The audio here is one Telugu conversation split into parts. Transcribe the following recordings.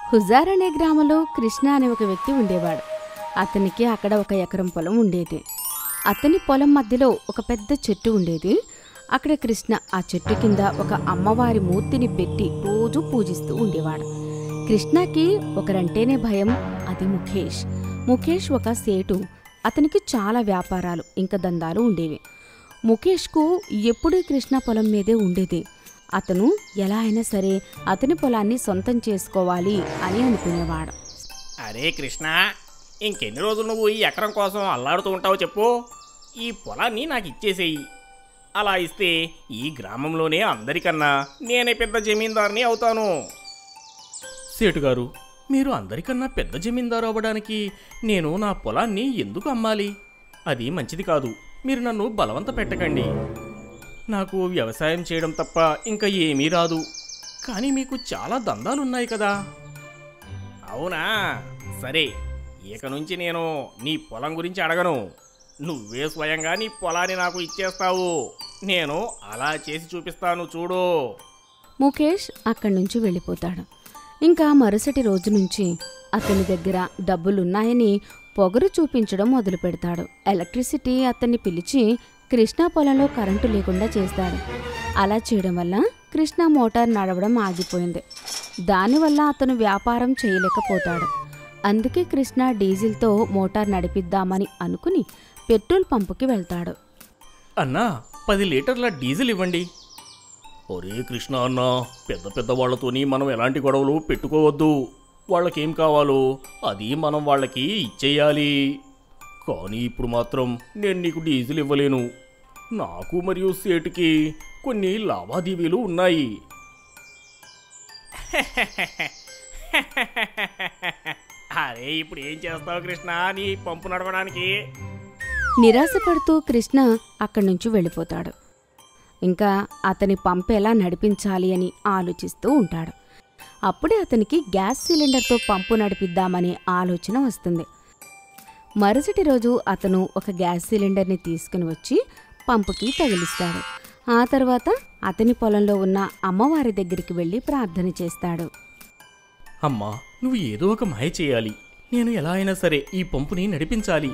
హుజార్ అనే గ్రామంలో కృష్ణ అనే ఒక వ్యక్తి ఉండేవాడు అతనికి అక్కడ ఒక ఎకరం పొలం ఉండేది అతని పొలం మధ్యలో ఒక పెద్ద చెట్టు ఉండేది అక్కడ కృష్ణ ఆ చెట్టు కింద ఒక అమ్మవారి మూర్తిని పెట్టి రోజు పూజిస్తూ ఉండేవాడు కృష్ణకి ఒకరంటేనే భయం అది ముఖేష్ ముఖేష్ ఒక సేటు అతనికి చాలా వ్యాపారాలు ఇంకా దందాలు ఉండేవి ముఖేష్కు ఎప్పుడూ కృష్ణ పొలం మీదే ఉండేది అతను ఎలా అయినా సరే అతని పొలాన్ని సొంతం చేసుకోవాలి అని అనుకునేవాడు అరే కృష్ణ ఇంకెన్ని రోజులు నువ్వు ఈ ఎకరం కోసం అల్లాడుతూ ఉంటావో చెప్పు ఈ పొలాన్ని నాకు ఇచ్చేసేయి అలా ఇస్తే ఈ గ్రామంలోనే అందరికన్నా నేనే పెద్ద జమీందారుని అవుతాను సేటు గారు మీరు అందరికన్నా పెద్ద జమీందారు అవ్వడానికి నేను నా పొలాన్ని ఎందుకు అమ్మాలి అది మంచిది కాదు మీరు నన్ను బలవంత పెట్టకండి నాకు వ్యవసాయం చేయడం తప్ప ఇంకా ఏమీ రాదు కానీ మీకు చాలా దందాలున్నాయి కదా అవునా సరే ఇక నుంచి నేను నీ పొలం గురించి అడగను నువ్వే స్వయంగా నీ పొలాన్ని నాకు ఇచ్చేస్తావు నేను అలా చేసి చూపిస్తాను చూడు ముఖేష్ అక్కడి నుంచి వెళ్ళిపోతాడు ఇంకా మరుసటి రోజు నుంచి అతని దగ్గర డబ్బులున్నాయని పొగరు చూపించడం మొదలు పెడతాడు ఎలక్ట్రిసిటీ అతన్ని పిలిచి కృష్ణా పొలంలో కరెంటు లేకుండా చేస్తాడు అలా చేయడం వల్ల కృష్ణ మోటార్ నడవడం ఆగిపోయింది దానివల్ల అతను వ్యాపారం చేయలేకపోతాడు అందుకే కృష్ణ డీజిల్తో మోటార్ నడిపిద్దామని అనుకుని పెట్రోల్ పంపుకి వెళ్తాడు అన్నా పది లీటర్ల డీజిల్ ఇవ్వండి ఒరే కృష్ణ అన్న పెద్ద పెద్ద వాళ్ళతోని మనం ఎలాంటి గొడవలు పెట్టుకోవద్దు వాళ్ళకేం కావాలో అది మనం వాళ్ళకి ఇచ్చేయాలి కానీ ఇప్పుడు మాత్రం నేను నీకు డీజిల్ ఇవ్వలేను నాకు మరియు సేటుకి కొన్ని లావాదేవీలు ఉన్నాయి అరే ఇప్పుడు ఏం చేస్తావు కృష్ణ నీ పంపు నడవడానికి నిరాశపడుతూ కృష్ణ అక్కడి నుంచి వెళ్ళిపోతాడు ఇంకా అతని పంపు ఎలా నడిపించాలి అని ఆలోచిస్తూ ఉంటాడు అప్పుడే అతనికి గ్యాస్ సిలిండర్తో పంపు నడిపిద్దామనే ఆలోచన వస్తుంది మరుసటి రోజు అతను ఒక గ్యాస్ సిలిండర్ని తీసుకుని వచ్చి పంపుకి తగిలిస్తాడు ఆ తర్వాత అతని పొలంలో ఉన్న అమ్మవారి దగ్గరికి వెళ్ళి ప్రార్థన చేస్తాడు అమ్మా నువ్వు ఏదో ఒక మాయ చేయాలి నేను ఎలా అయినా సరే ఈ పంపుని నడిపించాలి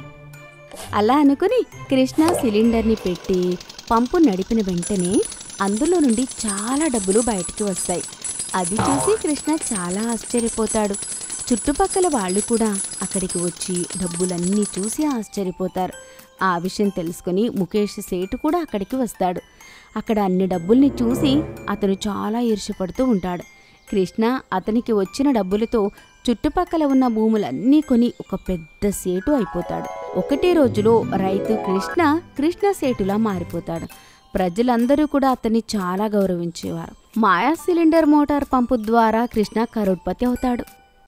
అలా అనుకుని కృష్ణ సిలిండర్ని పెట్టి పంపు నడిపిన వెంటనే అందులో నుండి చాలా డబ్బులు బయటికి వస్తాయి అది చూసి కృష్ణ చాలా ఆశ్చర్యపోతాడు చుట్టుపక్కల వాళ్ళు కూడా అక్కడికి వచ్చి డబ్బులన్నీ చూసి ఆశ్చర్యపోతారు ఆ విషయం తెలుసుకుని ముఖేష్ సేటు కూడా అక్కడికి వస్తాడు అక్కడ అన్ని డబ్బుల్ని చూసి అతను చాలా ఈర్ష్యపడుతూ ఉంటాడు కృష్ణ అతనికి వచ్చిన డబ్బులతో చుట్టుపక్కల ఉన్న భూములన్నీ కొని ఒక పెద్ద సేటు అయిపోతాడు ఒకటే రోజులో రైతు కృష్ణ కృష్ణ సేటులా మారిపోతాడు ప్రజలందరూ కూడా అతన్ని చాలా గౌరవించేవారు మాయా సిలిండర్ మోటార్ పంపు ద్వారా కృష్ణ కరోడ్పతి అవుతాడు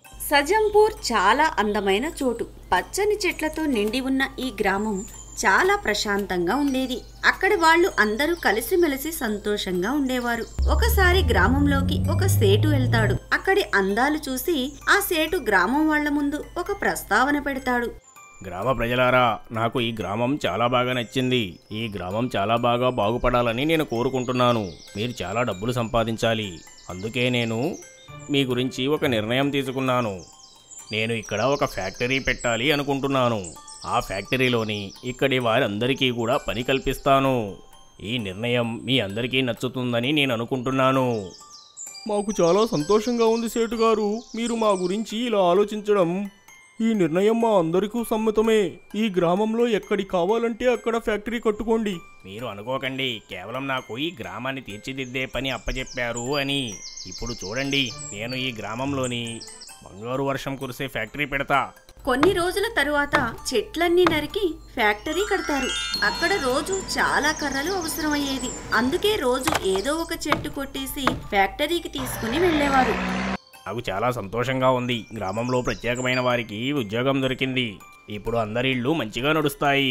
సజంపూర్ చాలా అందమైన చోటు పచ్చని చెట్లతో నిండి ఉన్న ఈ గ్రామం చాలా ప్రశాంతంగా ఉండేది అక్కడి వాళ్ళు అందరూ కలిసిమెలిసి సంతోషంగా ఉండేవారు ఒకసారి గ్రామంలోకి ఒక సేటు వెళ్తాడు అక్కడి అందాలు చూసి ఆ సేటు గ్రామం వాళ్ళ ముందు ఒక ప్రస్తావన పెడతాడు గ్రామ ప్రజలారా నాకు ఈ గ్రామం చాలా బాగా నచ్చింది ఈ గ్రామం చాలా బాగా బాగుపడాలని నేను కోరుకుంటున్నాను మీరు చాలా డబ్బులు సంపాదించాలి అందుకే నేను మీ గురించి ఒక నిర్ణయం తీసుకున్నాను నేను ఇక్కడ ఒక ఫ్యాక్టరీ పెట్టాలి అనుకుంటున్నాను ఆ ఫ్యాక్టరీలోని ఇక్కడి వారందరికీ కూడా పని కల్పిస్తాను ఈ నిర్ణయం మీ అందరికీ నచ్చుతుందని నేను అనుకుంటున్నాను మాకు చాలా సంతోషంగా ఉంది సేటు గారు మీరు మా గురించి ఇలా ఆలోచించడం ఈ నిర్ణయం మా అందరికీ సమ్మతమే ఈ గ్రామంలో ఎక్కడి కావాలంటే అక్కడ ఫ్యాక్టరీ కట్టుకోండి మీరు అనుకోకండి కేవలం నాకు ఈ గ్రామాన్ని తీర్చిదిద్దే పని అప్పచెప్పారు అని ఇప్పుడు చూడండి నేను ఈ గ్రామంలోని బంగారు వర్షం కురిసే ఫ్యాక్టరీ పెడతా కొన్ని రోజుల తరువాత చెట్లన్నీ నరికి ఫ్యాక్టరీ కడతారు అక్కడ రోజు చాలా కర్రలు అవసరమయ్యేది అందుకే రోజు ఏదో ఒక చెట్టు కొట్టేసి ఫ్యాక్టరీకి తీసుకుని వెళ్ళేవారు నాకు చాలా సంతోషంగా ఉంది గ్రామంలో ప్రత్యేకమైన వారికి ఉద్యోగం దొరికింది ఇప్పుడు అందరి ఇళ్ళు మంచిగా నడుస్తాయి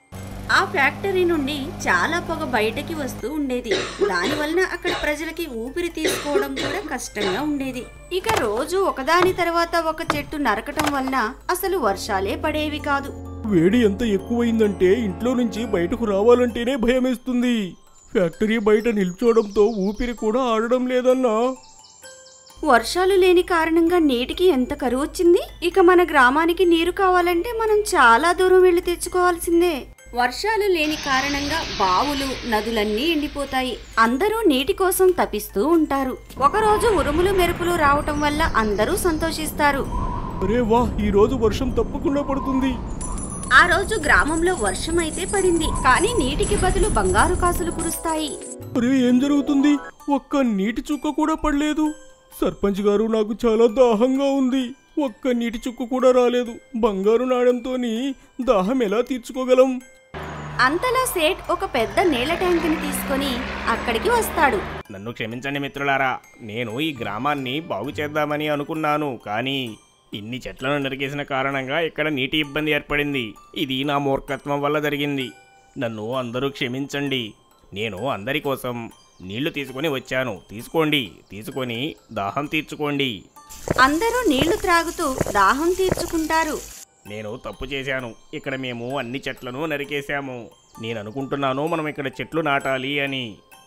ఆ ఫ్యాక్టరీ నుండి చాలా పొగ బయటకి వస్తూ ఉండేది దానివలన అక్కడ ప్రజలకి ఊపిరి తీసుకోవడం కూడా కష్టంగా ఉండేది ఇక రోజు ఒకదాని తర్వాత ఒక చెట్టు నరకటం వలన అసలు వర్షాలే పడేవి కాదు వేడి ఎంత ఎక్కువైందంటే ఇంట్లో నుంచి బయటకు రావాలంటేనే భయమేస్తుంది ఫ్యాక్టరీ బయట నిల్చోవడంతో ఊపిరి కూడా ఆడడం లేదన్నా వర్షాలు లేని కారణంగా నీటికి ఎంత కరువు వచ్చింది ఇక మన గ్రామానికి నీరు కావాలంటే మనం చాలా దూరం వెళ్ళి తెచ్చుకోవాల్సిందే వర్షాలు లేని కారణంగా బావులు నదులన్నీ ఎండిపోతాయి అందరూ నీటి కోసం తపిస్తూ ఉంటారు ఒకరోజు ఉరుములు మెరుపులు రావటం వల్ల అందరూ సంతోషిస్తారు అరే వా ఈ రోజు వర్షం తప్పకుండా పడుతుంది ఆ రోజు గ్రామంలో వర్షం అయితే పడింది కానీ నీటికి బదులు బంగారు కాసులు కురుస్తాయి అరే ఏం జరుగుతుంది ఒక్క నీటి చుక్క కూడా పడలేదు సర్పంచ్ గారు నాకు చాలా దాహంగా ఉంది ఒక్క నీటి చుక్క కూడా రాలేదు బంగారు నాణ్యంతోని దాహం ఎలా తీర్చుకోగలం అంతలా సేట్ ఒక పెద్ద నీళ్ల ట్యాంకుని తీసుకొని అక్కడికి వస్తాడు నన్ను క్షమించండి మిత్రులారా నేను ఈ గ్రామాన్ని బాగు చేద్దామని అనుకున్నాను కానీ ఇన్ని చెట్లను నరికేసిన కారణంగా ఇక్కడ నీటి ఇబ్బంది ఏర్పడింది ఇది నా మూర్ఖత్వం వల్ల జరిగింది నన్ను అందరూ క్షమించండి నేను అందరి కోసం నీళ్లు తీసుకొని వచ్చాను తీసుకోండి తీసుకొని దాహం తీర్చుకోండి అందరూ నీళ్లు త్రాగుతూ దాహం తీర్చుకుంటారు నేను తప్పు చేశాను ఇక్కడ మేము అన్ని చెట్లను నరికేశాము నేను అనుకుంటున్నాను మనం ఇక్కడ చెట్లు నాటాలి అని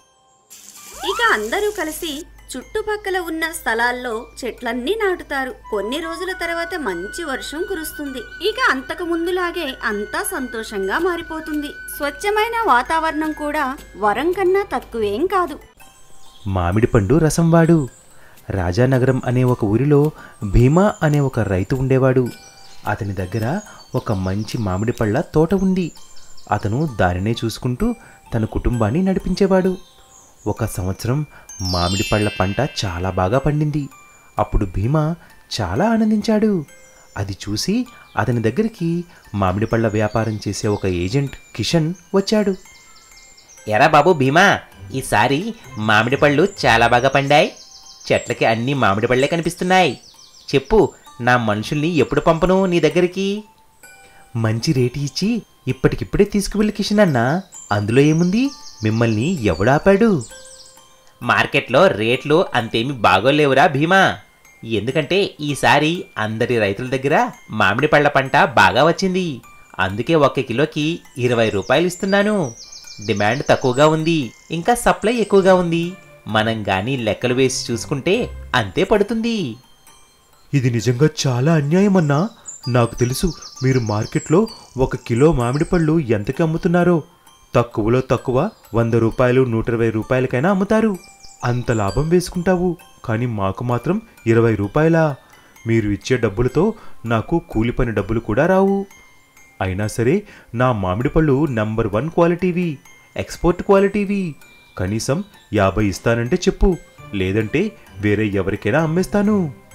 ఇక అందరూ కలిసి చుట్టుపక్కల ఉన్న స్థలాల్లో చెట్లన్నీ నాటుతారు కొన్ని రోజుల తర్వాత మంచి వర్షం కురుస్తుంది ఇక అంతకు ముందులాగే అంతా సంతోషంగా మారిపోతుంది స్వచ్ఛమైన వాతావరణం కూడా వరం కన్నా తక్కువేం కాదు మామిడి పండు రసంవాడు రాజానగరం అనే ఒక ఊరిలో భీమా అనే ఒక రైతు ఉండేవాడు అతని దగ్గర ఒక మంచి మామిడి పళ్ళ తోట ఉంది అతను దానినే చూసుకుంటూ తన కుటుంబాన్ని నడిపించేవాడు ఒక సంవత్సరం మామిడి పళ్ళ పంట చాలా బాగా పండింది అప్పుడు భీమా చాలా ఆనందించాడు అది చూసి అతని దగ్గరికి మామిడి పళ్ళ వ్యాపారం చేసే ఒక ఏజెంట్ కిషన్ వచ్చాడు ఎరా బాబు భీమా ఈసారి మామిడి పళ్ళు చాలా బాగా పండాయి చెట్లకి అన్ని మామిడి పళ్ళే కనిపిస్తున్నాయి చెప్పు నా మనుషుల్ని ఎప్పుడు పంపను నీ దగ్గరికి మంచి రేటు ఇచ్చి ఇప్పటికిప్పుడే తీసుకువెళ్ళి కిషన్ అన్న అందులో ఏముంది మిమ్మల్ని ఎవడాపాడు మార్కెట్లో రేట్లు అంతేమీ బాగోలేవురా భీమా ఎందుకంటే ఈసారి అందరి రైతుల దగ్గర మామిడి పళ్ళ పంట బాగా వచ్చింది అందుకే ఒక కిలోకి ఇరవై రూపాయలు ఇస్తున్నాను డిమాండ్ తక్కువగా ఉంది ఇంకా సప్లై ఎక్కువగా ఉంది మనం గాని లెక్కలు వేసి చూసుకుంటే అంతే పడుతుంది ఇది నిజంగా చాలా అన్యాయం అన్నా నాకు తెలుసు మీరు మార్కెట్లో ఒక కిలో మామిడి పళ్ళు ఎంతకి అమ్ముతున్నారో తక్కువలో తక్కువ వంద రూపాయలు నూట ఇరవై రూపాయలకైనా అమ్ముతారు అంత లాభం వేసుకుంటావు కానీ మాకు మాత్రం ఇరవై రూపాయలా మీరు ఇచ్చే డబ్బులతో నాకు కూలి పని డబ్బులు కూడా రావు అయినా సరే నా మామిడి పళ్ళు నంబర్ వన్ క్వాలిటీవి ఎక్స్పోర్ట్ క్వాలిటీవి కనీసం యాభై ఇస్తానంటే చెప్పు లేదంటే వేరే ఎవరికైనా అమ్మేస్తాను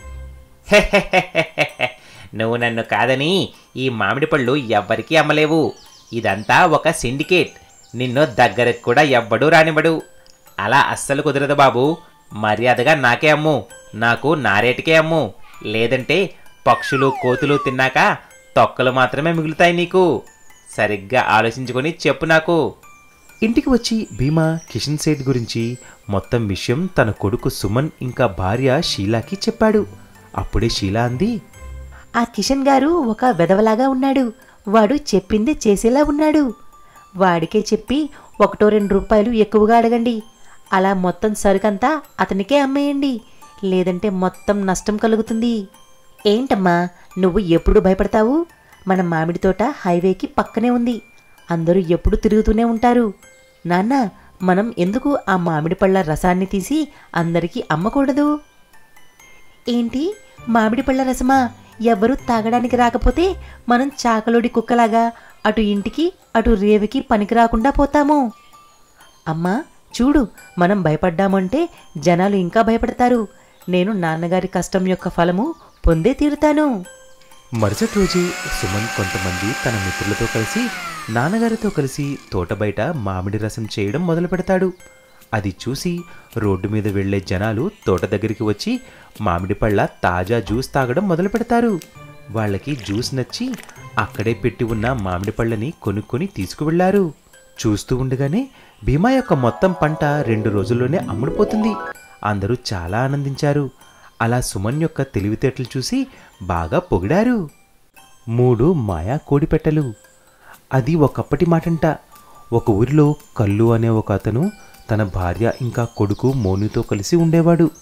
నువ్వు నన్ను కాదని ఈ మామిడి పళ్ళు ఎవ్వరికీ అమ్మలేవు ఇదంతా ఒక సిండికేట్ నిన్ను దగ్గరకు కూడా ఎవ్వడూ రానివ్వడు అలా అస్సలు కుదరదు బాబు మర్యాదగా నాకే అమ్ము నాకు నా రేటుకే అమ్ము లేదంటే పక్షులు కోతులు తిన్నాక తొక్కలు మాత్రమే మిగులుతాయి నీకు సరిగ్గా ఆలోచించుకొని చెప్పు నాకు ఇంటికి వచ్చి భీమా కిషన్ సేట్ గురించి మొత్తం విషయం తన కొడుకు సుమన్ ఇంకా భార్య షీలాకి చెప్పాడు అప్పుడే షీలా అంది ఆ కిషన్ గారు ఒక వెధవలాగా ఉన్నాడు వాడు చెప్పింది చేసేలా ఉన్నాడు వాడికే చెప్పి ఒకటో రెండు రూపాయలు ఎక్కువగా అడగండి అలా మొత్తం సరుకంతా అతనికే అమ్మేయండి లేదంటే మొత్తం నష్టం కలుగుతుంది ఏంటమ్మా నువ్వు ఎప్పుడు భయపడతావు మన మామిడి తోట హైవేకి పక్కనే ఉంది అందరూ ఎప్పుడు తిరుగుతూనే ఉంటారు నాన్న మనం ఎందుకు ఆ మామిడి పళ్ళ రసాన్ని తీసి అందరికీ అమ్మకూడదు ఏంటి మామిడి పళ్ళ రసమా ఎవ్వరూ తాగడానికి రాకపోతే మనం చాకలోడి కుక్కలాగా అటు ఇంటికి అటు రేవికి పనికి రాకుండా పోతాము అమ్మా చూడు మనం భయపడ్డామంటే జనాలు ఇంకా భయపడతారు నేను నాన్నగారి కష్టం యొక్క ఫలము పొందే తీరుతాను మరుసటి రోజే సుమన్ కొంతమంది తన మిత్రులతో కలిసి నాన్నగారితో కలిసి తోట బయట మామిడి రసం చేయడం మొదలు పెడతాడు అది చూసి రోడ్డు మీద వెళ్ళే జనాలు తోట దగ్గరికి వచ్చి మామిడి పళ్ళ తాజా జ్యూస్ తాగడం మొదలు పెడతారు వాళ్ళకి జ్యూస్ నచ్చి అక్కడే పెట్టి ఉన్న మామిడి పళ్ళని కొనుక్కొని తీసుకువెళ్లారు చూస్తూ ఉండగానే భీమా యొక్క మొత్తం పంట రెండు రోజుల్లోనే అమ్ముడుపోతుంది అందరూ చాలా ఆనందించారు అలా సుమన్ యొక్క తెలివితేటలు చూసి బాగా పొగిడారు మూడు మాయా కోడిపెట్టలు అది ఒకప్పటి మాటంట ఒక ఊరిలో కల్లు అనే ఒక అతను తన భార్య ఇంకా కొడుకు మోనుతో కలిసి ఉండేవాడు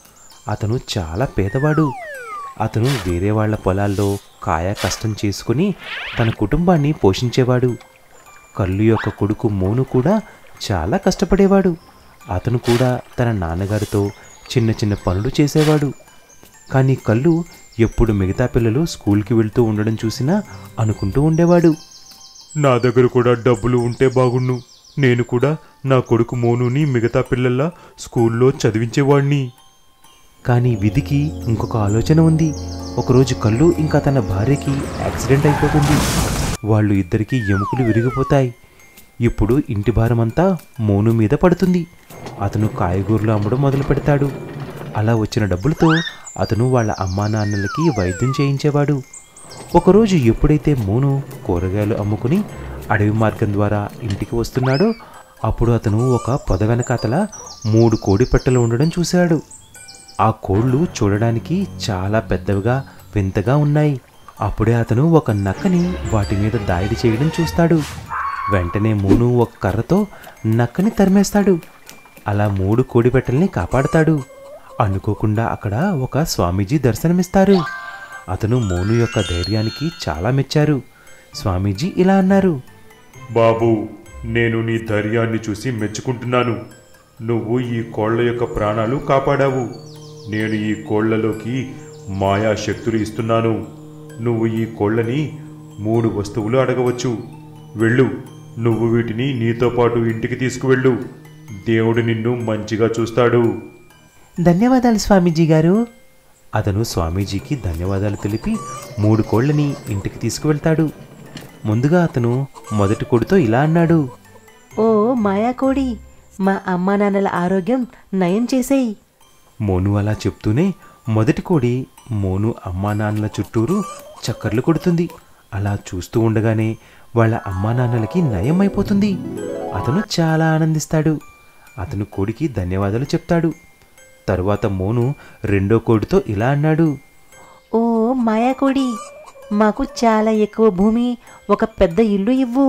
అతను చాలా పేదవాడు అతను వేరే వాళ్ళ పొలాల్లో కాయ కష్టం చేసుకుని తన కుటుంబాన్ని పోషించేవాడు కళ్ళు యొక్క కొడుకు మోను కూడా చాలా కష్టపడేవాడు అతను కూడా తన నాన్నగారితో చిన్న చిన్న పనులు చేసేవాడు కానీ కళ్ళు ఎప్పుడు మిగతా పిల్లలు స్కూల్కి వెళ్తూ ఉండడం చూసినా అనుకుంటూ ఉండేవాడు నా దగ్గర కూడా డబ్బులు ఉంటే బాగుండు నేను కూడా నా కొడుకు మోనుని మిగతా పిల్లల్లా స్కూల్లో చదివించేవాణ్ణి కానీ విధికి ఇంకొక ఆలోచన ఉంది ఒకరోజు కళ్ళు ఇంకా తన భార్యకి యాక్సిడెంట్ అయిపోతుంది వాళ్ళు ఇద్దరికి ఎముకలు విరిగిపోతాయి ఇప్పుడు ఇంటి భారమంతా మోను మీద పడుతుంది అతను కాయగూరలు అమ్మడం మొదలు పెడతాడు అలా వచ్చిన డబ్బులతో అతను వాళ్ళ అమ్మా నాన్నలకి వైద్యం చేయించేవాడు ఒకరోజు ఎప్పుడైతే మోను కూరగాయలు అమ్ముకుని అడవి మార్గం ద్వారా ఇంటికి వస్తున్నాడో అప్పుడు అతను ఒక పొద వెనకాతల మూడు కోడి పెట్టెలు ఉండడం చూశాడు ఆ కోళ్ళు చూడడానికి చాలా పెద్దవిగా వింతగా ఉన్నాయి అప్పుడే అతను ఒక నక్కని వాటి మీద దాడి చేయడం చూస్తాడు వెంటనే మూను ఒక కర్రతో నక్కని తరిమేస్తాడు అలా మూడు కోడి పెట్టెల్ని కాపాడతాడు అనుకోకుండా అక్కడ ఒక స్వామీజీ దర్శనమిస్తారు అతను మోను యొక్క ధైర్యానికి చాలా మెచ్చారు స్వామీజీ ఇలా అన్నారు బాబు నేను నీ ధైర్యాన్ని చూసి మెచ్చుకుంటున్నాను నువ్వు ఈ కోళ్ల యొక్క ప్రాణాలు కాపాడావు నేను ఈ కోళ్లలోకి మాయా శక్తులు ఇస్తున్నాను నువ్వు ఈ కోళ్లని మూడు వస్తువులు అడగవచ్చు వెళ్ళు నువ్వు వీటిని నీతో పాటు ఇంటికి తీసుకువెళ్ళు దేవుడు నిన్ను మంచిగా చూస్తాడు ధన్యవాదాలు స్వామీజీ గారు అతను స్వామీజీకి ధన్యవాదాలు తెలిపి మూడు కోళ్ళని ఇంటికి తీసుకువెళ్తాడు ముందుగా అతను మొదటి కొడుతో ఇలా అన్నాడు ఓ మాయాకోడి మా అమ్మా నాన్నల ఆరోగ్యం నయం చేసేయి మోను అలా చెప్తూనే మొదటి కోడి మోను అమ్మా నాన్నల చుట్టూరు చక్కర్లు కొడుతుంది అలా చూస్తూ ఉండగానే వాళ్ళ అమ్మా నాన్నలకి నయం అయిపోతుంది అతను చాలా ఆనందిస్తాడు అతను కోడికి ధన్యవాదాలు చెప్తాడు తరువాత మోను రెండో కోడితో ఇలా అన్నాడు ఓ మాయాకోడి మాకు చాలా ఎక్కువ భూమి ఒక పెద్ద ఇల్లు ఇవ్వు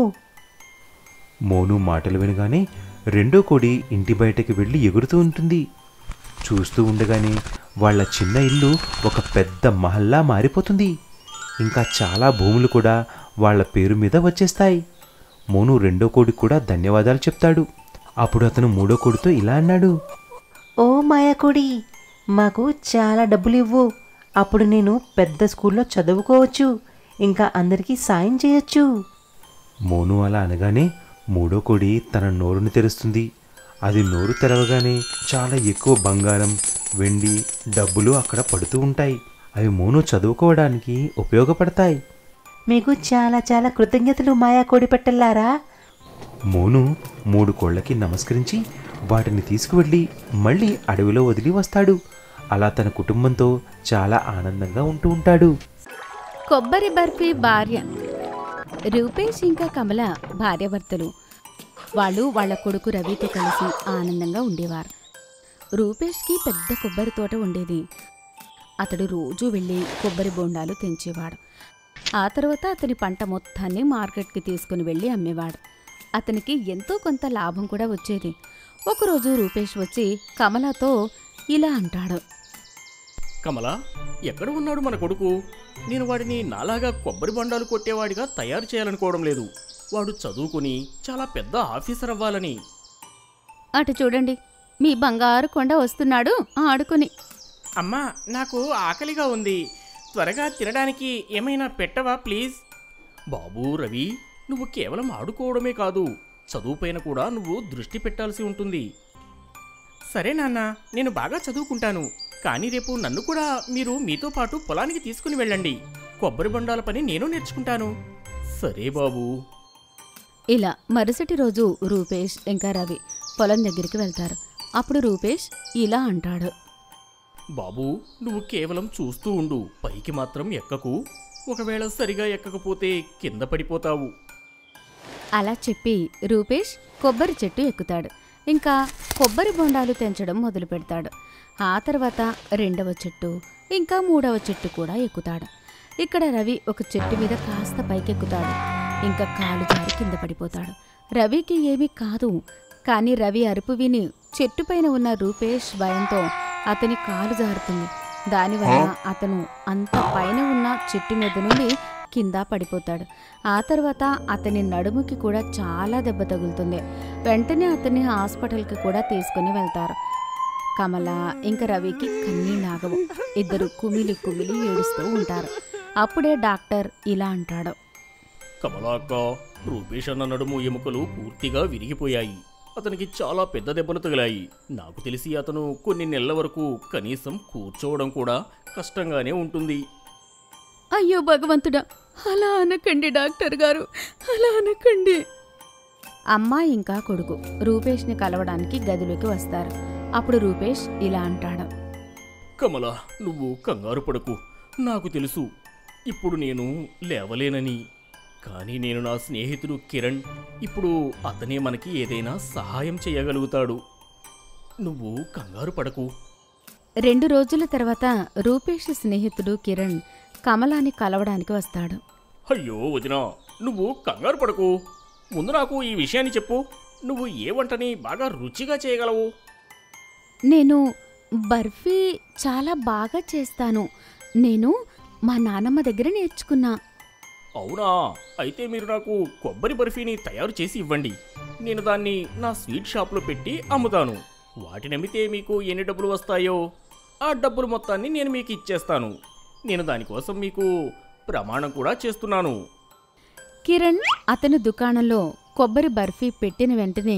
మోను మాటలు వినగానే రెండో కోడి ఇంటి బయటకి వెళ్ళి ఎగురుతూ ఉంటుంది చూస్తూ ఉండగానే వాళ్ళ చిన్న ఇల్లు ఒక పెద్ద మహల్లా మారిపోతుంది ఇంకా చాలా భూములు కూడా వాళ్ళ పేరు మీద వచ్చేస్తాయి మోను రెండో కోడి కూడా ధన్యవాదాలు చెప్తాడు అప్పుడు అతను మూడో కోడితో ఇలా అన్నాడు ఓ మాయాకోడి మాకు చాలా డబ్బులు ఇవ్వు అప్పుడు నేను పెద్ద స్కూల్లో చదువుకోవచ్చు ఇంకా అందరికీ సాయం చేయొచ్చు మోను అలా అనగానే మూడో కోడి తన నోరుని తెరుస్తుంది అది నోరు తెరవగానే చాలా ఎక్కువ బంగారం వెండి డబ్బులు అక్కడ పడుతూ ఉంటాయి అవి మోను చదువుకోవడానికి ఉపయోగపడతాయి మీకు చాలా చాలా కృతజ్ఞతలు మాయాకోడి పెట్టల్లారా మోను మూడు కోళ్ళకి నమస్కరించి వాటిని తీసుకువెళ్ళి మళ్ళీ అడవిలో వదిలి వస్తాడు అలా తన కుటుంబంతో చాలా ఆనందంగా ఉంటూ ఉంటాడు కొబ్బరి బర్ఫీ భార్య రూపేష్ ఇంకా కమల భార్యాభర్తలు వాళ్ళు వాళ్ళ కొడుకు రవితో కలిసి ఆనందంగా ఉండేవారు రూపేష్కి పెద్ద కొబ్బరి తోట ఉండేది అతడు రోజూ వెళ్ళి కొబ్బరి బొండాలు తెంచేవాడు ఆ తర్వాత అతని పంట మొత్తాన్ని మార్కెట్కి తీసుకుని వెళ్ళి అమ్మేవాడు అతనికి ఎంతో కొంత లాభం కూడా వచ్చేది ఒకరోజు రూపేష్ వచ్చి కమలతో ఇలా అంటాడు కమల ఎక్కడ ఉన్నాడు మన కొడుకు నేను వాడిని నాలాగా కొబ్బరి బండాలు కొట్టేవాడిగా తయారు చేయాలనుకోవడం లేదు వాడు చదువుకుని చాలా పెద్ద ఆఫీసర్ అవ్వాలని అటు చూడండి మీ బంగారు కొండ వస్తున్నాడు ఆడుకుని అమ్మా నాకు ఆకలిగా ఉంది త్వరగా తినడానికి ఏమైనా పెట్టవా ప్లీజ్ బాబూ రవి నువ్వు కేవలం ఆడుకోవడమే కాదు చదువుపైన కూడా నువ్వు దృష్టి పెట్టాల్సి ఉంటుంది సరే నాన్న నేను బాగా చదువుకుంటాను కానీ రేపు నన్ను కూడా మీరు మీతో పాటు పొలానికి తీసుకుని వెళ్ళండి కొబ్బరి బొండాల పని నేను నేర్చుకుంటాను సరే బాబూ ఇలా మరుసటి రోజు రూపేష్ ఇంకా రవి పొలం దగ్గరికి వెళ్తారు అప్పుడు రూపేష్ ఇలా అంటాడు బాబూ నువ్వు కేవలం చూస్తూ ఉండు పైకి మాత్రం ఎక్కకు ఒకవేళ సరిగా ఎక్కకపోతే కింద పడిపోతావు అలా చెప్పి రూపేష్ కొబ్బరి చెట్టు ఎక్కుతాడు ఇంకా కొబ్బరి బొండాలు తెంచడం మొదలు పెడతాడు ఆ తర్వాత రెండవ చెట్టు ఇంకా మూడవ చెట్టు కూడా ఎక్కుతాడు ఇక్కడ రవి ఒక చెట్టు మీద కాస్త పైకెక్కుతాడు ఇంకా కాలు జారి కింద పడిపోతాడు రవికి ఏమీ కాదు కానీ రవి అరుపు విని చెట్టుపైన ఉన్న రూపేష్ భయంతో అతని కాలు జారుతుంది దానివల్ల అతను అంత పైన ఉన్న చెట్టు మీద నుండి కింద పడిపోతాడు ఆ తర్వాత అతని నడుముకి కూడా చాలా దెబ్బ తగులుతుంది వెంటనే అతన్ని హాస్పిటల్కి కూడా తీసుకుని వెళ్తారు కమల ఇంకా రవికి కన్నీళ్ళాగవు ఇద్దరు కుమిలి కుమిలి ఏడుస్తూ ఉంటారు అప్పుడే డాక్టర్ ఇలా అంటాడు కమలాక్క రూపేష్ అన్న నడుము ఎముకలు పూర్తిగా విరిగిపోయాయి అతనికి చాలా పెద్ద దెబ్బలు తగిలాయి నాకు తెలిసి అతను కొన్ని నెలల వరకు కనీసం కూర్చోవడం కూడా కష్టంగానే ఉంటుంది అయ్యో భగవంతుడా అలా అనకండి డాక్టర్ గారు అలా అనకండి అమ్మ ఇంకా కొడుకు రూపేష్ని కలవడానికి గదిలోకి వస్తారు అప్పుడు రూపేష్ ఇలా అంటాడు కమల నువ్వు కంగారు పడకు నాకు తెలుసు ఇప్పుడు నేను లేవలేనని కానీ నేను నా స్నేహితుడు కిరణ్ ఇప్పుడు అతనే మనకి ఏదైనా సహాయం చేయగలుగుతాడు నువ్వు కంగారు పడకు రెండు రోజుల తర్వాత రూపేష్ స్నేహితుడు కిరణ్ కమలాని కలవడానికి వస్తాడు అయ్యో వదినా నువ్వు కంగారు పడకు ముందు నాకు ఈ విషయాన్ని చెప్పు నువ్వు ఏ వంటని బాగా రుచిగా చేయగలవు నేను బర్ఫీ చాలా బాగా చేస్తాను నేను మా నానమ్మ దగ్గర నేర్చుకున్నా అవునా అయితే మీరు నాకు కొబ్బరి బర్ఫీని తయారు చేసి ఇవ్వండి నేను దాన్ని నా స్వీట్ షాప్లో పెట్టి అమ్ముతాను వాటిని అమ్మితే మీకు ఎన్ని డబ్బులు వస్తాయో ఆ డబ్బులు మొత్తాన్ని నేను మీకు ఇచ్చేస్తాను నేను దానికోసం మీకు ప్రమాణం కూడా చేస్తున్నాను కిరణ్ అతని దుకాణంలో కొబ్బరి బర్ఫీ పెట్టిన వెంటనే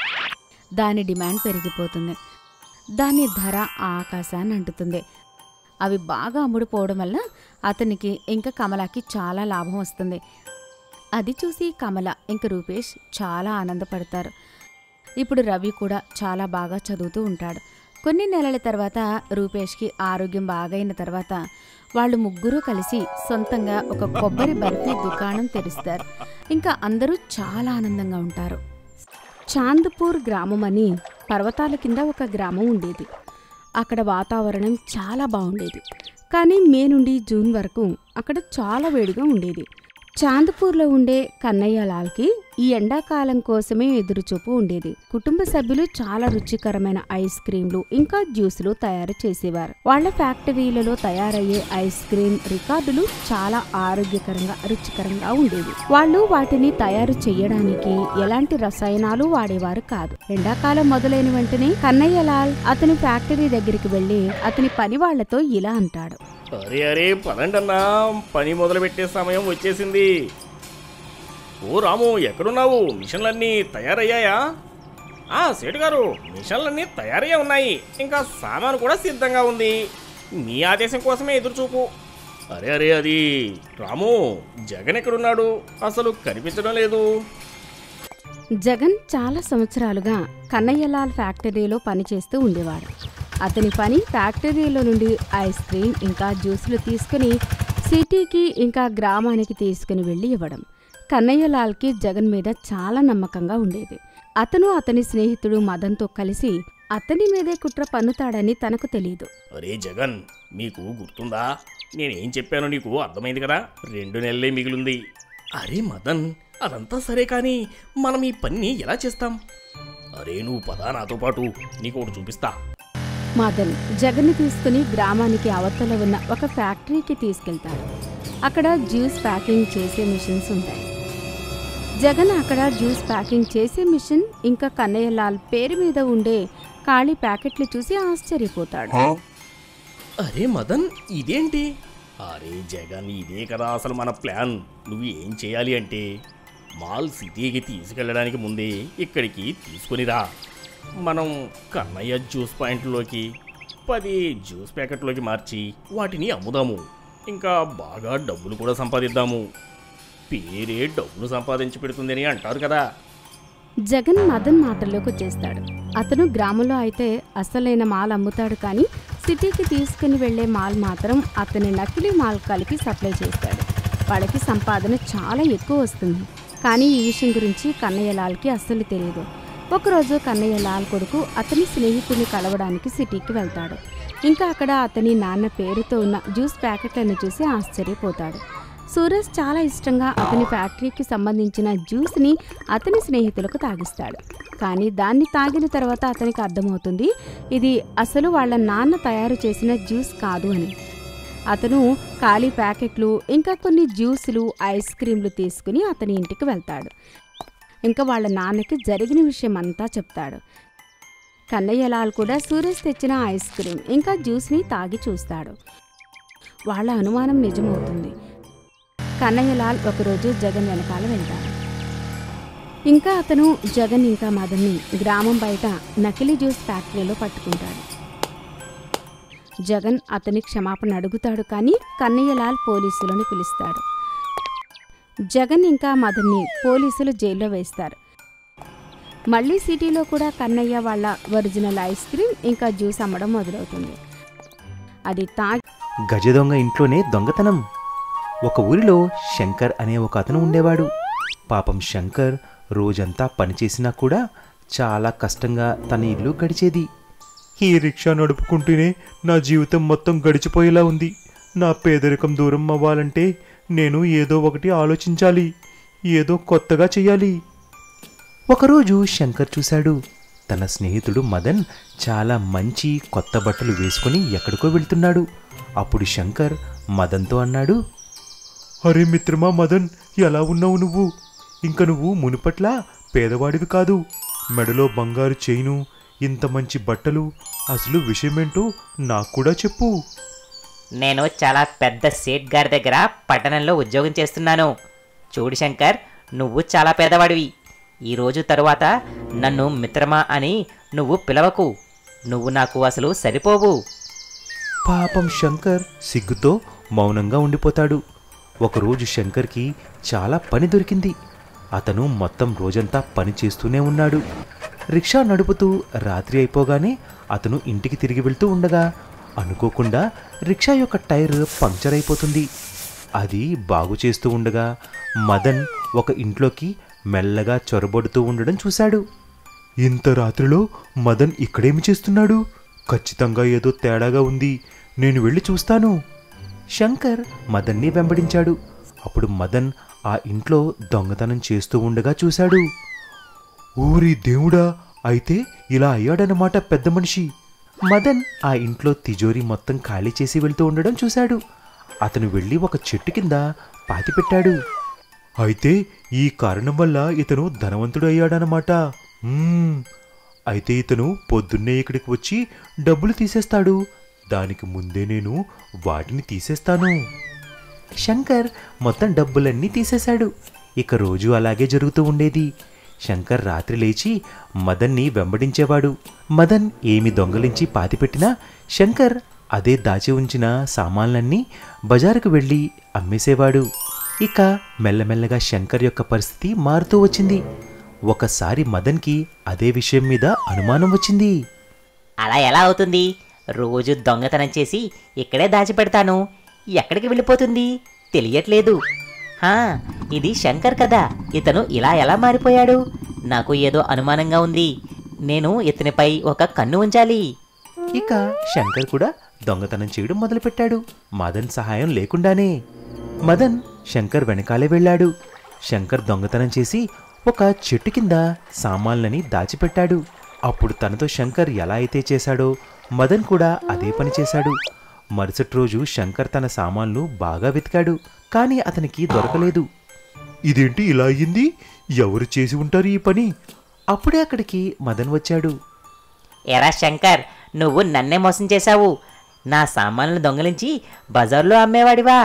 దాని డిమాండ్ పెరిగిపోతుంది దాని ధర ఆకాశాన్ని అంటుతుంది అవి బాగా అమ్ముడుపోవడం వల్ల అతనికి ఇంకా కమలకి చాలా లాభం వస్తుంది అది చూసి కమల ఇంక రూపేష్ చాలా ఆనందపడతారు ఇప్పుడు రవి కూడా చాలా బాగా చదువుతూ ఉంటాడు కొన్ని నెలల తర్వాత రూపేష్కి ఆరోగ్యం బాగైన తర్వాత వాళ్ళు ముగ్గురు కలిసి సొంతంగా ఒక కొబ్బరి బర్ఫీ దుకాణం తెరుస్తారు ఇంకా అందరూ చాలా ఆనందంగా ఉంటారు చాంద్పూర్ గ్రామం అని పర్వతాల కింద ఒక గ్రామం ఉండేది అక్కడ వాతావరణం చాలా బాగుండేది కానీ మే నుండి జూన్ వరకు అక్కడ చాలా వేడిగా ఉండేది చాంద్పూర్లో ఉండే కన్నయ్య లాల్కి ఈ ఎండాకాలం కోసమే ఎదురుచూపు ఉండేది కుటుంబ సభ్యులు చాలా రుచికరమైన ఐస్ క్రీంలు ఇంకా జ్యూసులు తయారు చేసేవారు వాళ్ళ ఫ్యాక్టరీలలో తయారయ్యే ఐస్ క్రీం రికార్డులు చాలా ఆరోగ్యకరంగా రుచికరంగా ఉండేవి వాళ్ళు వాటిని తయారు చేయడానికి ఎలాంటి రసాయనాలు వాడేవారు కాదు ఎండాకాలం మొదలైన వెంటనే కన్నయ్య లాల్ అతని ఫ్యాక్టరీ దగ్గరికి వెళ్లి అతని పని వాళ్లతో ఇలా అంటాడు అరే అరే పదండన్నా పని మొదలు పెట్టే సమయం వచ్చేసింది ఓ రాము ఎక్కడున్నావు మిషన్లన్నీ తయారయ్యాయా ఆ సేటు గారు మిషన్లన్నీ తయారయ్యే ఉన్నాయి ఇంకా సామాను కూడా సిద్ధంగా ఉంది మీ ఆదేశం కోసమే ఎదురుచూపు అరే అరే అది రాము జగన్ ఎక్కడున్నాడు అసలు కనిపించడం లేదు జగన్ చాలా సంవత్సరాలుగా కన్నయ్యలాల్ ఫ్యాక్టరీలో పనిచేస్తూ ఉండేవాడు అతని పని ఫ్యాక్టరీలో నుండి ఐస్ క్రీం ఇంకా జ్యూసులు తీసుకుని సిటీకి ఇంకా గ్రామానికి తీసుకుని వెళ్ళి ఇవ్వడం కన్నయ్యలాల్కి జగన్ మీద చాలా నమ్మకంగా ఉండేది అతను అతని స్నేహితుడు మదన్తో కలిసి అతని మీదే కుట్ర పన్నుతాడని తనకు తెలియదు అరే జగన్ మీకు గుర్తుందా నేనేం చెప్పానో నీకు అర్థమైంది కదా రెండు నెలలే మిగిలింది అరే మదన్ అదంతా సరే కానీ మనం ఈ పని ఎలా చేస్తాం అరే నువ్వు పదా నాతో పాటు నీకు ఒకటి చూపిస్తా మదన్ జగన్ని తీసుకుని గ్రామానికి అవతల ఉన్న ఒక ఫ్యాక్టరీకి తీసుకెళ్తాడు అక్కడ జ్యూస్ ప్యాకింగ్ చేసే మిషన్స్ ఉంటాయి జగన్ అక్కడ జ్యూస్ ప్యాకింగ్ చేసే మిషన్ ఇంకా కన్నయ్యలాల్ పేరు మీద ఉండే ఖాళీ ప్యాకెట్లు చూసి ఆశ్చర్యపోతాడు అరే మదన్ ఇదేంటి అరే జగన్ ఇదే కదా అసలు మన ప్లాన్ నువ్వు ఏం చేయాలి అంటే మాల్ సిటీకి తీసుకెళ్ళడానికి ముందే ఇక్కడికి తీసుకొని రా మనం కన్నయ్య జ్యూస్ పాయింట్లోకి పది జ్యూస్ ప్యాకెట్లోకి మార్చి వాటిని అమ్ముదాము ఇంకా బాగా డబ్బులు కూడా సంపాదిద్దాము పేరే డబ్బులు సంపాదించి పెడుతుందని అంటారు కదా జగన్ మదన్ మాటల్లోకి వచ్చేస్తాడు అతను గ్రామంలో అయితే అసలైన మాల్ అమ్ముతాడు కానీ సిటీకి తీసుకుని వెళ్లే మాల్ మాత్రం అతని నకిలీ మాల్ కలిపి సప్లై చేస్తాడు వాడికి సంపాదన చాలా ఎక్కువ వస్తుంది కానీ ఈ విషయం గురించి కన్నయ్యలాల్కి అస్సలు తెలియదు ఒకరోజు కన్నయ్యలాల్ కొడుకు అతని స్నేహితుడిని కలవడానికి సిటీకి వెళ్తాడు ఇంకా అక్కడ అతని నాన్న పేరుతో ఉన్న జ్యూస్ ప్యాకెట్లను చూసి ఆశ్చర్యపోతాడు సూరజ్ చాలా ఇష్టంగా అతని ఫ్యాక్టరీకి సంబంధించిన జ్యూస్ని అతని స్నేహితులకు తాగిస్తాడు కానీ దాన్ని తాగిన తర్వాత అతనికి అర్థమవుతుంది ఇది అసలు వాళ్ళ నాన్న తయారు చేసిన జ్యూస్ కాదు అని అతను ఖాళీ ప్యాకెట్లు ఇంకా కొన్ని జ్యూసులు ఐస్ క్రీంలు తీసుకుని అతని ఇంటికి వెళ్తాడు ఇంకా వాళ్ళ నాన్నకి జరిగిన విషయం అంతా చెప్తాడు కన్నయ్యలాల్ కూడా సూరజ్ తెచ్చిన ఐస్ క్రీం ఇంకా జ్యూస్ని తాగి చూస్తాడు వాళ్ళ అనుమానం నిజమవుతుంది కన్నయ్యలాల్ ఒకరోజు జగన్ వెనకాల వెళ్తాడు ఇంకా అతను జగన్ ఇంకా మదన్ని గ్రామం బయట నకిలీ జ్యూస్ ఫ్యాక్టరీలో పట్టుకుంటాడు జగన్ అతని క్షమాపణ అడుగుతాడు కానీ కన్నయ్యలాల్ పోలీసులను పిలుస్తాడు జగన్ ఇంకా మదన్ని పోలీసులు జైల్లో వేస్తారు మళ్ళీ సిటీలో కూడా కన్నయ్య వాళ్ళ ఒరిజినల్ ఐస్ క్రీం ఇంకా జ్యూస్ అమ్మడం మొదలవుతుంది అది తాగి గజ దొంగ ఇంట్లోనే దొంగతనం ఒక ఊరిలో శంకర్ అనే ఒక అతను ఉండేవాడు పాపం శంకర్ రోజంతా పనిచేసినా కూడా చాలా కష్టంగా తన ఇల్లు గడిచేది ఈ రిక్షా నడుపుకుంటూనే నా జీవితం మొత్తం గడిచిపోయేలా ఉంది నా పేదరికం దూరం అవ్వాలంటే నేను ఏదో ఒకటి ఆలోచించాలి ఏదో కొత్తగా చెయ్యాలి ఒకరోజు శంకర్ చూశాడు తన స్నేహితుడు మదన్ చాలా మంచి కొత్త బట్టలు వేసుకుని ఎక్కడికో వెళ్తున్నాడు అప్పుడు శంకర్ మదన్తో అన్నాడు అరే మిత్రమా మదన్ ఎలా ఉన్నావు నువ్వు ఇంక నువ్వు మునుపట్లా పేదవాడివి కాదు మెడలో బంగారు చైను ఇంత మంచి బట్టలు అసలు విషయమేంటో నాకు కూడా చెప్పు నేను చాలా పెద్ద సేట్ గారి దగ్గర పట్టణంలో ఉద్యోగం చేస్తున్నాను చూడు శంకర్ నువ్వు చాలా పేదవాడివి ఈ రోజు తరువాత నన్ను మిత్రమా అని నువ్వు పిలవకు నువ్వు నాకు అసలు సరిపోవు పాపం శంకర్ సిగ్గుతో మౌనంగా ఉండిపోతాడు ఒకరోజు శంకర్కి చాలా పని దొరికింది అతను మొత్తం రోజంతా పని చేస్తూనే ఉన్నాడు రిక్షా నడుపుతూ రాత్రి అయిపోగానే అతను ఇంటికి తిరిగి వెళ్తూ ఉండగా అనుకోకుండా రిక్షా యొక్క టైర్ పంక్చర్ అయిపోతుంది అది బాగు చేస్తూ ఉండగా మదన్ ఒక ఇంట్లోకి మెల్లగా చొరబడుతూ ఉండడం చూశాడు ఇంత రాత్రిలో మదన్ ఇక్కడేమి చేస్తున్నాడు ఖచ్చితంగా ఏదో తేడాగా ఉంది నేను వెళ్ళి చూస్తాను శంకర్ మదన్ని వెంబడించాడు అప్పుడు మదన్ ఆ ఇంట్లో దొంగతనం చేస్తూ ఉండగా చూశాడు ఊరి దేవుడా అయితే ఇలా అయ్యాడనమాట పెద్ద మనిషి మదన్ ఆ ఇంట్లో తిజోరీ మొత్తం ఖాళీ చేసి వెళ్తూ ఉండడం చూశాడు అతను వెళ్ళి ఒక చెట్టు కింద పాతిపెట్టాడు అయితే ఈ కారణం వల్ల ఇతను ధనవంతుడు అయ్యాడనమాట మ్మ్. అయితే ఇతను పొద్దున్నే ఇక్కడికి వచ్చి డబ్బులు తీసేస్తాడు దానికి ముందే నేను వాటిని తీసేస్తాను శంకర్ మొత్తం డబ్బులన్నీ తీసేశాడు ఇక రోజు అలాగే జరుగుతూ ఉండేది శంకర్ రాత్రి లేచి మదన్ని వెంబడించేవాడు మదన్ ఏమి దొంగలించి పాతిపెట్టినా శంకర్ అదే దాచి ఉంచిన సామాన్లన్నీ బజారుకు వెళ్ళి అమ్మేసేవాడు ఇక మెల్లమెల్లగా శంకర్ యొక్క పరిస్థితి మారుతూ వచ్చింది ఒకసారి మదన్కి అదే విషయం మీద అనుమానం వచ్చింది అలా ఎలా అవుతుంది రోజు దొంగతనం చేసి ఇక్కడే దాచిపెడతాను ఎక్కడికి వెళ్ళిపోతుంది తెలియట్లేదు హా ఇది శంకర్ కదా ఇతను ఇలా ఎలా మారిపోయాడు నాకు ఏదో అనుమానంగా ఉంది నేను ఇతనిపై ఒక కన్ను ఉంచాలి ఇక శంకర్ కూడా దొంగతనం చేయడం మొదలుపెట్టాడు మదన్ సహాయం లేకుండానే మదన్ శంకర్ వెనకాలే వెళ్ళాడు శంకర్ దొంగతనం చేసి ఒక చెట్టు కింద సామాన్లని దాచిపెట్టాడు అప్పుడు తనతో శంకర్ ఎలా అయితే చేశాడో మదన్ కూడా అదే పని చేశాడు మరుసటి రోజు శంకర్ తన సామాన్లు బాగా వెతికాడు కానీ అతనికి దొరకలేదు ఇదేంటి ఇలా అయ్యింది ఎవరు చేసి ఉంటారు ఈ పని అప్పుడే అక్కడికి మదన్ వచ్చాడు ఎరా శంకర్ నువ్వు నన్నే మోసం చేశావు నా సామాన్లను దొంగలించి బజార్లో అమ్మేవాడివా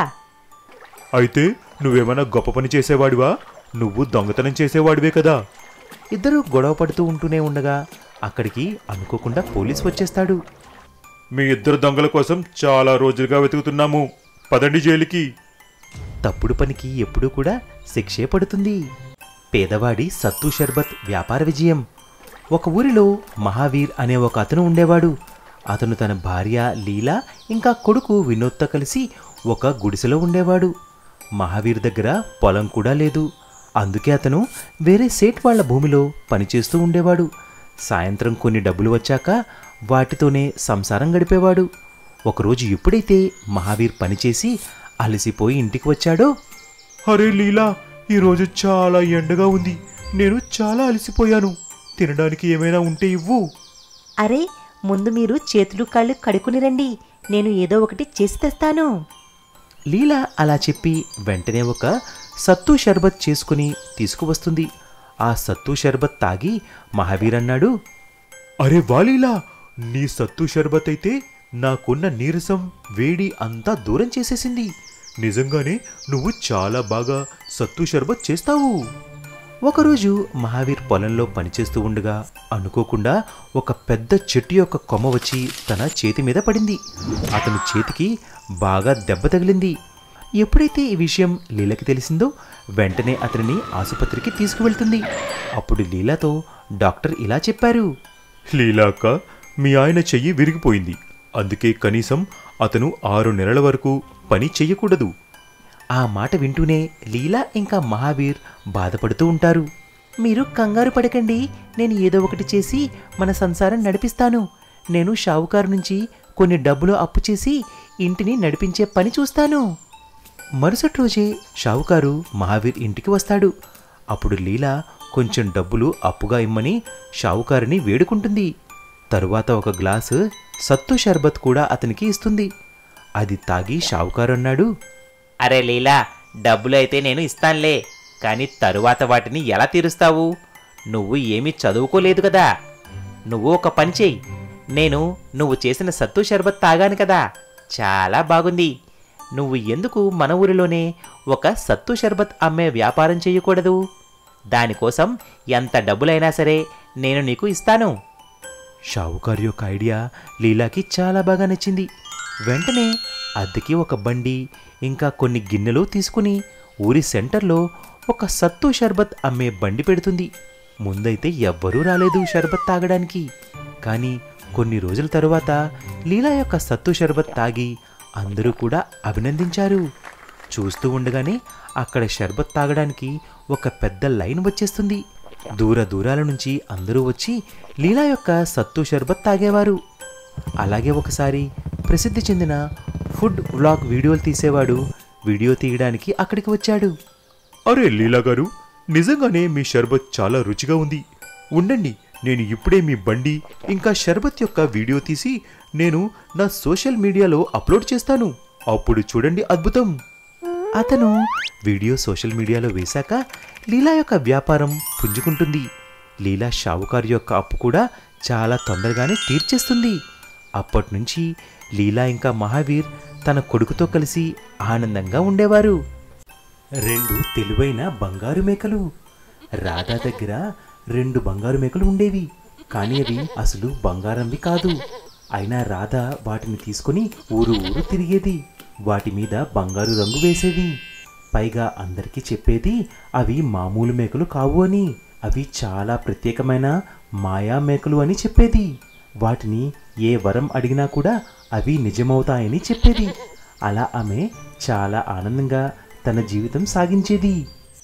అయితే నువ్వేమైనా గొప్ప పని చేసేవాడివా నువ్వు దొంగతనం చేసేవాడివే కదా ఇద్దరు గొడవ పడుతూ ఉంటూనే ఉండగా అక్కడికి అనుకోకుండా పోలీస్ వచ్చేస్తాడు మీ ఇద్దరు దొంగల కోసం చాలా రోజులుగా వెతుకుతున్నాము పదండి జైలుకి తప్పుడు పనికి ఎప్పుడూ కూడా శిక్షే పడుతుంది పేదవాడి సత్తు షర్బత్ వ్యాపార విజయం ఒక ఊరిలో మహావీర్ అనే ఒక అతను ఉండేవాడు అతను తన భార్య లీలా ఇంకా కొడుకు వినోద్తో కలిసి ఒక గుడిసెలో ఉండేవాడు మహావీర్ దగ్గర పొలం కూడా లేదు అందుకే అతను వేరే సేట్ వాళ్ళ భూమిలో పనిచేస్తూ ఉండేవాడు సాయంత్రం కొన్ని డబ్బులు వచ్చాక వాటితోనే సంసారం గడిపేవాడు ఒకరోజు ఎప్పుడైతే మహావీర్ పనిచేసి అలసిపోయి ఇంటికి వచ్చాడో అరే లీలా ఈరోజు చాలా ఎండగా ఉంది నేను చాలా అలసిపోయాను తినడానికి ఏమైనా ఉంటే ఇవ్వు అరే ముందు మీరు చేతులు కాళ్ళు కడుక్కుని రండి నేను ఏదో ఒకటి చేసి తెస్తాను లీలా అలా చెప్పి వెంటనే ఒక సత్తు షర్బత్ చేసుకుని తీసుకువస్తుంది ఆ సత్తు షర్బత్ తాగి మహావీర్ అన్నాడు అరే వాలీలా నీ సత్తు షర్బత్ అయితే నాకున్న నీరసం వేడి అంతా దూరం చేసేసింది నిజంగానే నువ్వు చాలా బాగా సత్తు షర్బత్ చేస్తావు ఒకరోజు మహావీర్ పొలంలో పనిచేస్తూ ఉండగా అనుకోకుండా ఒక పెద్ద చెట్టు యొక్క కొమ్మ వచ్చి తన చేతి మీద పడింది అతని చేతికి బాగా దెబ్బ తగిలింది ఎప్పుడైతే ఈ విషయం లీలకి తెలిసిందో వెంటనే అతనిని ఆసుపత్రికి తీసుకువెళ్తుంది అప్పుడు లీలాతో డాక్టర్ ఇలా చెప్పారు లీలాక్క మీ ఆయన చెయ్యి విరిగిపోయింది అందుకే కనీసం అతను ఆరు నెలల వరకు పని చెయ్యకూడదు ఆ మాట వింటూనే లీలా ఇంకా మహావీర్ బాధపడుతూ ఉంటారు మీరు కంగారు పడకండి నేను ఏదో ఒకటి చేసి మన సంసారం నడిపిస్తాను నేను షావుకారు నుంచి కొన్ని డబ్బులు అప్పు చేసి ఇంటిని నడిపించే పని చూస్తాను మరుసటి రోజే షావుకారు మహావీర్ ఇంటికి వస్తాడు అప్పుడు లీలా కొంచెం డబ్బులు అప్పుగా ఇమ్మని షావుకారుని వేడుకుంటుంది తరువాత ఒక గ్లాసు సత్తు షర్బత్ కూడా అతనికి ఇస్తుంది అది తాగి షావుకారు అన్నాడు అరే లీలా డబ్బులు అయితే నేను ఇస్తానులే కానీ తరువాత వాటిని ఎలా తీరుస్తావు నువ్వు ఏమీ చదువుకోలేదు కదా నువ్వు ఒక పని చెయ్యి నేను నువ్వు చేసిన సత్తు షర్బత్ తాగాను కదా చాలా బాగుంది నువ్వు ఎందుకు మన ఊరిలోనే ఒక సత్తు షర్బత్ అమ్మే వ్యాపారం చేయకూడదు దానికోసం ఎంత డబ్బులైనా సరే నేను నీకు ఇస్తాను షావుకారు యొక్క ఐడియా లీలాకి చాలా బాగా నచ్చింది వెంటనే అద్దెకి ఒక బండి ఇంకా కొన్ని గిన్నెలు తీసుకుని ఊరి సెంటర్లో ఒక సత్తు షర్బత్ అమ్మే బండి పెడుతుంది ముందైతే ఎవ్వరూ రాలేదు షర్బత్ తాగడానికి కానీ కొన్ని రోజుల తరువాత లీలా యొక్క సత్తు షర్బత్ తాగి అందరూ కూడా అభినందించారు చూస్తూ ఉండగానే అక్కడ షర్బత్ తాగడానికి ఒక పెద్ద లైన్ వచ్చేస్తుంది దూర దూరాల నుంచి అందరూ వచ్చి లీలా యొక్క సత్తు షర్బత్ తాగేవారు అలాగే ఒకసారి ప్రసిద్ధి చెందిన ఫుడ్ వ్లాగ్ వీడియోలు తీసేవాడు వీడియో తీయడానికి అక్కడికి వచ్చాడు అరే లీలా గారు నిజంగానే మీ షర్బత్ చాలా రుచిగా ఉంది ఉండండి నేను ఇప్పుడే మీ బండి ఇంకా షర్బత్ యొక్క వీడియో తీసి నేను నా సోషల్ మీడియాలో అప్లోడ్ చేస్తాను అప్పుడు చూడండి అద్భుతం అతను వీడియో సోషల్ మీడియాలో వేశాక లీలా యొక్క వ్యాపారం పుంజుకుంటుంది లీలా షావుకారు యొక్క అప్పు కూడా చాలా తొందరగానే తీర్చేస్తుంది అప్పటినుంచి లీలా ఇంకా మహావీర్ తన కొడుకుతో కలిసి ఆనందంగా ఉండేవారు రెండు తెలివైన బంగారు మేకలు రాధా దగ్గర రెండు బంగారు మేకలు ఉండేవి కానీ అవి అసలు బంగారంవి కాదు అయినా రాధ వాటిని తీసుకొని ఊరు ఊరు తిరిగేది వాటి మీద బంగారు రంగు వేసేది పైగా అందరికీ చెప్పేది అవి మామూలు మేకలు కావు అని అవి చాలా ప్రత్యేకమైన మాయా మేకలు అని చెప్పేది వాటిని ఏ వరం అడిగినా కూడా అవి నిజమవుతాయని చెప్పేది అలా ఆమె చాలా ఆనందంగా తన జీవితం సాగించేది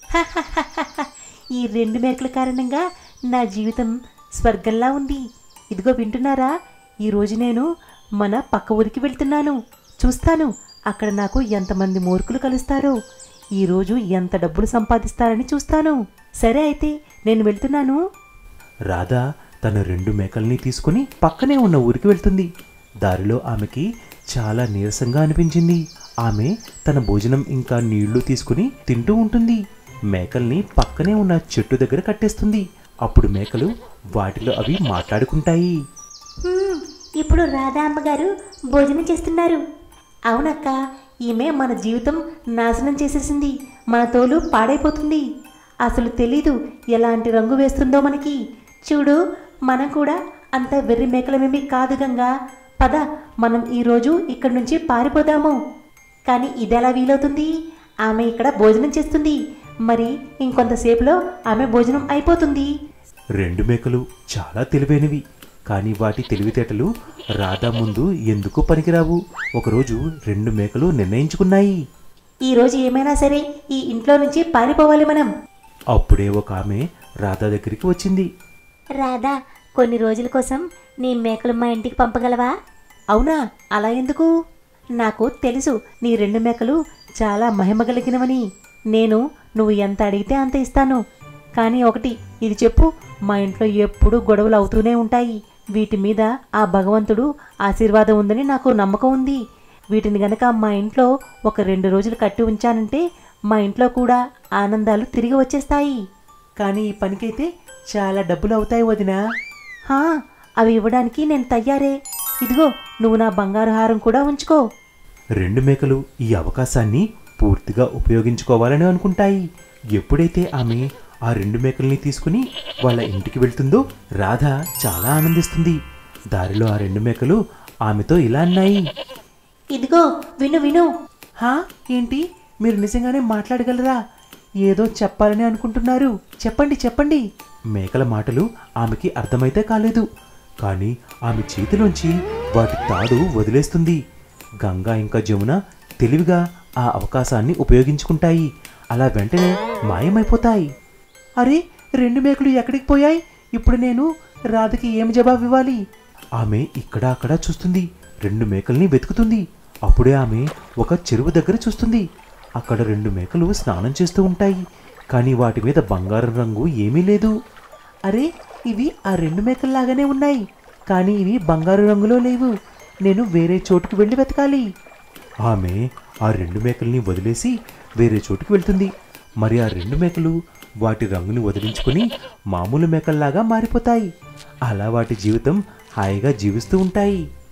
ఈ రెండు మేకల కారణంగా నా జీవితం స్వర్గంలా ఉంది ఇదిగో వింటున్నారా ఈరోజు నేను మన పక్క ఊరికి వెళ్తున్నాను చూస్తాను అక్కడ నాకు ఎంతమంది మూర్ఖులు కలుస్తారో ఈరోజు ఎంత డబ్బులు సంపాదిస్తారని చూస్తాను సరే అయితే నేను వెళ్తున్నాను రాధ తన రెండు మేకల్ని తీసుకుని పక్కనే ఉన్న ఊరికి వెళ్తుంది దారిలో ఆమెకి చాలా నీరసంగా అనిపించింది ఆమె తన భోజనం ఇంకా నీళ్లు తీసుకుని తింటూ ఉంటుంది మేకల్ని పక్కనే ఉన్న చెట్టు దగ్గర కట్టేస్తుంది అప్పుడు మేకలు వాటిలో అవి మాట్లాడుకుంటాయి "హ్మ్, ఇప్పుడు రాధా అమ్మగారు భోజనం చేస్తున్నారు అవునక్క ఈమె మన జీవితం నాశనం చేసేసింది మన తోలు పాడైపోతుంది అసలు తెలీదు ఎలాంటి రంగు వేస్తుందో మనకి చూడు మనం కూడా అంత వెర్రి మేకలమేమి కాదు గంగా పద మనం ఈరోజు ఇక్కడి నుంచి పారిపోదాము కానీ ఇదెలా వీలవుతుంది ఆమె ఇక్కడ భోజనం చేస్తుంది మరి ఇంకొంతసేపులో ఆమె భోజనం అయిపోతుంది రెండు మేకలు చాలా తెలివైనవి కానీ వాటి తెలివితేటలు రాధా ముందు ఎందుకు పనికిరావు ఒకరోజు రెండు మేకలు నిర్ణయించుకున్నాయి ఈరోజు ఏమైనా సరే ఈ ఇంట్లో నుంచి పారిపోవాలి మనం అప్పుడే ఒక ఆమె రాధా దగ్గరికి వచ్చింది రాధా కొన్ని రోజుల కోసం నీ మేకలు మా ఇంటికి పంపగలవా అవునా అలా ఎందుకు నాకు తెలుసు నీ రెండు మేకలు చాలా మహిమ కలిగినవని నేను నువ్వు ఎంత అడిగితే అంత ఇస్తాను కానీ ఒకటి ఇది చెప్పు మా ఇంట్లో ఎప్పుడూ గొడవలు అవుతూనే ఉంటాయి వీటి మీద ఆ భగవంతుడు ఆశీర్వాదం ఉందని నాకు నమ్మకం ఉంది వీటిని గనక మా ఇంట్లో ఒక రెండు రోజులు కట్టి ఉంచానంటే మా ఇంట్లో కూడా ఆనందాలు తిరిగి వచ్చేస్తాయి కానీ ఈ పనికైతే చాలా డబ్బులు అవుతాయి వదినా హా అవి ఇవ్వడానికి నేను తయ్యారే ఇదిగో నువ్వు నా బంగారు హారం కూడా ఉంచుకో రెండు మేకలు ఈ అవకాశాన్ని పూర్తిగా ఉపయోగించుకోవాలని అనుకుంటాయి ఎప్పుడైతే ఆమె ఆ రెండు మేకల్ని తీసుకుని వాళ్ళ ఇంటికి వెళ్తుందో రాధ చాలా ఆనందిస్తుంది దారిలో ఆ రెండు మేకలు ఆమెతో ఇలా అన్నాయి ఇదిగో విను విను హా ఏంటి మీరు నిజంగానే మాట్లాడగలరా ఏదో చెప్పాలని అనుకుంటున్నారు చెప్పండి చెప్పండి మేకల మాటలు ఆమెకి అర్థమైతే కాలేదు కానీ ఆమె చేతిలోంచి వాటి తాడు వదిలేస్తుంది గంగా ఇంకా జమున తెలివిగా ఆ అవకాశాన్ని ఉపయోగించుకుంటాయి అలా వెంటనే మాయమైపోతాయి అరే రెండు మేకలు ఎక్కడికి పోయాయి ఇప్పుడు నేను రాధకి ఏం జవాబు ఇవ్వాలి ఆమె ఇక్కడ అక్కడ చూస్తుంది రెండు మేకల్ని వెతుకుతుంది అప్పుడే ఆమె ఒక చెరువు దగ్గర చూస్తుంది అక్కడ రెండు మేకలు స్నానం చేస్తూ ఉంటాయి కానీ వాటి మీద బంగారం రంగు ఏమీ లేదు అరే ఇవి ఆ రెండు మేకల్లాగానే ఉన్నాయి కానీ ఇవి బంగారు రంగులో లేవు నేను వేరే చోటుకు వెళ్ళి వెతకాలి ఆమె ఆ రెండు మేకల్ని వదిలేసి వేరే చోటుకు వెళ్తుంది మరి ఆ రెండు మేకలు వాటి రంగుని వదిలించుకుని మామూలు మేకల్లాగా మారిపోతాయి అలా వాటి జీవితం హాయిగా జీవిస్తూ ఉంటాయి